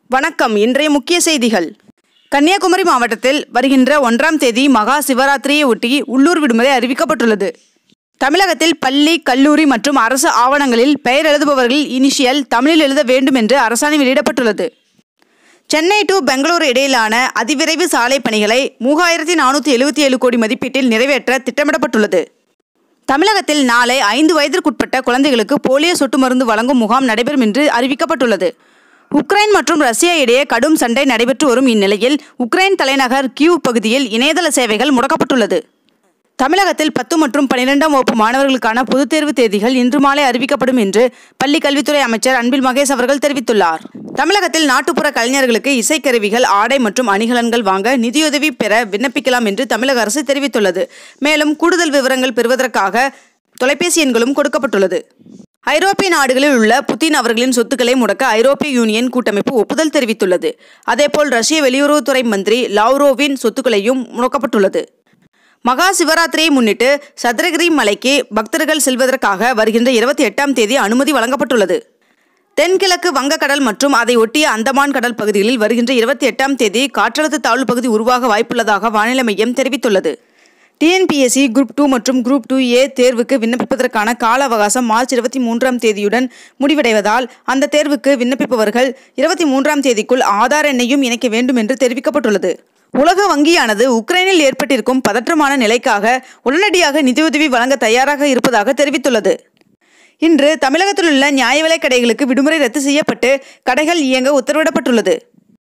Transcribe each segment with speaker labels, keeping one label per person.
Speaker 1: வணக்கம் இன்றைய முக்கிய செய்திகள் கன்னியாகுமரி மாவட்டத்தில் வருகின்ற ஒன்றாம் தேதி மகா சிவராத்திரியை ஒட்டி உள்ளூர் விடுமுறை அறிவிக்கப்பட்டுள்ளது தமிழகத்தில் பள்ளி கல்லூரி மற்றும் அரசு ஆவணங்களில் பெயர் எழுதுபவர்கள் இனிஷியல் தமிழில் எழுத வேண்டும் என்று அரசாணை வெளியிடப்பட்டுள்ளது சென்னை டு பெங்களூரு இடையிலான அதிவிரைவு சாலை பணிகளை மூவாயிரத்தி நானூற்றி எழுபத்தி ஏழு கோடி மதிப்பீட்டில் நிறைவேற்ற திட்டமிடப்பட்டுள்ளது தமிழகத்தில் நாளை ஐந்து வயதிற்குட்பட்ட குழந்தைகளுக்கு போலியோ சொட்டு மருந்து வழங்கும் முகாம் நடைபெறும் என்று அறிவிக்கப்பட்டுள்ளது உக்ரைன் மற்றும் ரஷ்யா இடையே கடும் சண்டை நடைபெற்று வரும் இந்நிலையில் உக்ரைன் தலைநகர் கியூ பகுதியில் இணையதள சேவைகள் முடக்கப்பட்டுள்ளது தமிழகத்தில் பத்து மற்றும் பன்னிரெண்டாம் வகுப்பு மாணவர்களுக்கான பொதுத் தேர்வு தேதிகள் இன்று மாலை அறிவிக்கப்படும் என்று பள்ளி கல்வித்துறை அமைச்சர் அன்பில் மகேஷ் அவர்கள் தெரிவித்துள்ளார் தமிழகத்தில் நாட்டுப்புற கலைஞர்களுக்கு இசைக்கருவிகள் ஆடை மற்றும் அணிகலன்கள் வாங்க நிதியுதவி பெற விண்ணப்பிக்கலாம் என்று தமிழக அரசு தெரிவித்துள்ளது மேலும் கூடுதல் விவரங்கள் பெறுவதற்காக தொலைபேசி எண்களும் கொடுக்கப்பட்டுள்ளது ஐரோப்பிய நாடுகளில் உள்ள புதின் அவர்களின் சொத்துக்களை முடக்க ஐரோப்பிய யூனியன் கூட்டமைப்பு ஒப்புதல் தெரிவித்துள்ளது அதேபோல் ரஷ்ய வெளியுறவுத்துறை மந்திரி லாவ்ரோவின் சொத்துக்களையும் முடக்கப்பட்டுள்ளது மகா சிவராத்திரியை முன்னிட்டு சதுரகிரி மலைக்கு பக்தர்கள் செல்வதற்காக வருகின்ற இருபத்தி எட்டாம் தேதி அனுமதி வழங்கப்பட்டுள்ளது தென்கிழக்கு வங்கக்கடல் மற்றும் அதை ஒட்டிய அந்தமான் கடல் பகுதிகளில் வருகின்ற இருபத்தி எட்டாம் தேதி காற்றழுத்த தாழ்வு பகுதி உருவாக வாய்ப்புள்ளதாக வானிலை மையம் தெரிவித்துள்ளது டிஎன்பிஎஸ்சி குரூப் டூ மற்றும் குரூப் டூ ஏ தேர்வுக்கு விண்ணப்பிப்பதற்கான கால அவகாசம் மார்ச் இருபத்தி மூன்றாம் தேதியுடன் முடிவடைவதால் அந்த தேர்வுக்கு விண்ணப்பிப்பவர்கள் இருபத்தி மூன்றாம் தேதிக்குள் ஆதார் எண்ணையும் இணைக்க வேண்டும் என்று தெரிவிக்கப்பட்டுள்ளது உலக வங்கியானது உக்ரைனில் ஏற்பட்டிருக்கும் பதற்றமான நிலைக்காக உடனடியாக நிதியுதவி வழங்க தயாராக இருப்பதாக தெரிவித்துள்ளது இன்று தமிழகத்தில் உள்ள நியாய விலைக் கடைகளுக்கு விடுமுறை ரத்து செய்யப்பட்டு கடைகள் இயங்க உத்தரவிடப்பட்டுள்ளது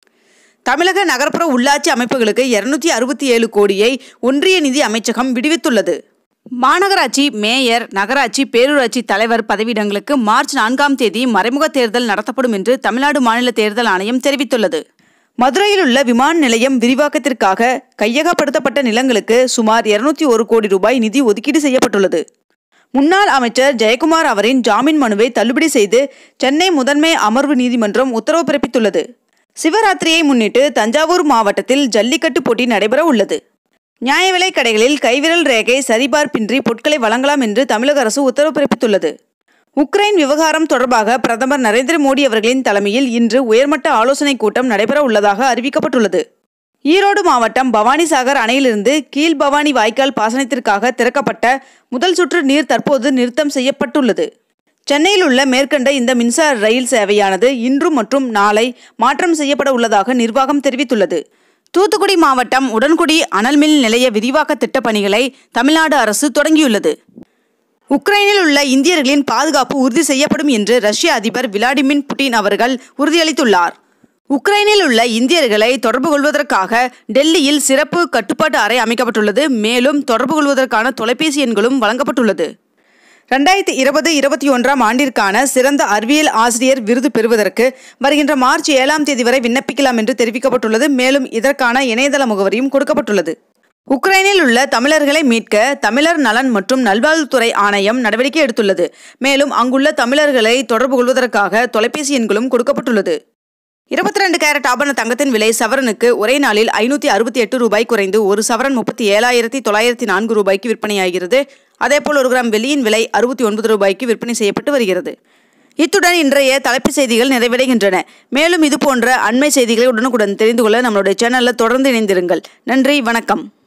Speaker 1: தமிழக நகர்ப்புற உள்ளாட்சி அமைப்புகளுக்கு இருநூத்தி அறுபத்தி ஏழு கோடியை ஒன்றிய நிதி அமைச்சகம் விடுவித்துள்ளது மாநகராட்சி மேயர் நகராட்சி பேரூராட்சி தலைவர் பதவியிடங்களுக்கு மார்ச் நான்காம் தேதி மறைமுக தேர்தல் நடத்தப்படும் என்று தமிழ்நாடு மாநில தேர்தல் ஆணையம் தெரிவித்துள்ளது மதுரையில் உள்ள விமான நிலையம் விரிவாக்கத்திற்காக கையகப்படுத்தப்பட்ட நிலங்களுக்கு சுமார் இருநூத்தி ஒரு கோடி ரூபாய் நிதி ஒதுக்கீடு செய்யப்பட்டுள்ளது முன்னாள் அமைச்சர் ஜெயக்குமார் அவரின் ஜாமீன் மனுவை தள்ளுபடி செய்து சென்னை முதன்மை அமர்வு நீதிமன்றம் உத்தரவு பிறப்பித்துள்ளது சிவராத்திரியை முன்னிட்டு தஞ்சாவூர் மாவட்டத்தில் ஜல்லிக்கட்டு போட்டி நடைபெற உள்ளது நியாய விலைக் கடைகளில் கைவிரல் ரேகை சரிபார்ப்பின்றி பொருட்களை வழங்கலாம் என்று தமிழக அரசு உத்தரவு பிறப்பித்துள்ளது உக்ரைன் விவகாரம் தொடர்பாக பிரதமர் நரேந்திர மோடி அவர்களின் தலைமையில் இன்று உயர்மட்ட ஆலோசனைக் கூட்டம் நடைபெற உள்ளதாக அறிவிக்கப்பட்டுள்ளது ஈரோடு மாவட்டம் பவானிசாகர் அணையிலிருந்து கீழ் பவானி வாய்க்கால் பாசனத்திற்காக திறக்கப்பட்ட முதல் சுற்று நீர் தற்போது நிறுத்தம் செய்யப்பட்டுள்ளது சென்னையில் உள்ள மேற்கண்ட இந்த மின்சார ரயில் சேவையானது இன்று மற்றும் நாளை மாற்றம் செய்யப்பட உள்ளதாக நிர்வாகம் தெரிவித்துள்ளது தூத்துக்குடி மாவட்டம் உடன்குடி அனல்மின் நிலைய விரிவாக்க திட்டப் பணிகளை தமிழ்நாடு அரசு தொடங்கியுள்ளது உக்ரைனில் உள்ள இந்தியர்களின் பாதுகாப்பு உறுதி செய்யப்படும் என்று ரஷ்ய அதிபர் விளாடிமிர் புட்டின் அவர்கள் உறுதியளித்துள்ளார் உக்ரைனில் உள்ள இந்தியர்களை தொடர்பு கொள்வதற்காக டெல்லியில் சிறப்பு கட்டுப்பாட்டு அறை அமைக்கப்பட்டுள்ளது மேலும் தொடர்பு கொள்வதற்கான தொலைபேசி எண்களும் வழங்கப்பட்டுள்ளது ரெண்டாயிரத்தி இருபது இருபத்தி ஒன்றாம் ஆண்டிற்கான சிறந்த அறிவியல் ஆசிரியர் விருது பெறுவதற்கு வருகின்ற மார்ச் ஏழாம் தேதி வரை விண்ணப்பிக்கலாம் என்று தெரிவிக்கப்பட்டுள்ளது மேலும் இதற்கான இணையதள முகவரியும் கொடுக்கப்பட்டுள்ளது உக்ரைனில் உள்ள தமிழர்களை மீட்க தமிழர் நலன் மற்றும் நல்வாழ்வுத்துறை ஆணையம் நடவடிக்கை எடுத்துள்ளது மேலும் அங்குள்ள தமிழர்களை தொடர்பு கொள்வதற்காக தொலைபேசி எண்களும் கொடுக்கப்பட்டுள்ளது இருபத்தி ரெண்டு கேரட் ஆபரண தங்கத்தின் விலை சவரனுக்கு ஒரே நாளில் ஐநூற்றி அறுபத்தி எட்டு ரூபாய் குறைந்து ஒரு சவரன் முப்பத்தி ஏழாயிரத்தி தொள்ளாயிரத்தி நான்கு ரூபாய்க்கு விற்பனையாகிறது அதேபோல் ஒரு கிராம் வெள்ளியின் விலை அறுபத்தி ஒன்பது ரூபாய்க்கு விற்பனை செய்யப்பட்டு வருகிறது இத்துடன் இன்றைய தலைப்புச் செய்திகள் நிறைவடைகின்றன மேலும் இது போன்ற அண்மை செய்திகளை உடனுக்குடன் தெரிந்து கொள்ள நம்மளுடைய சேனலில் தொடர்ந்து இணைந்திருங்கள் நன்றி வணக்கம்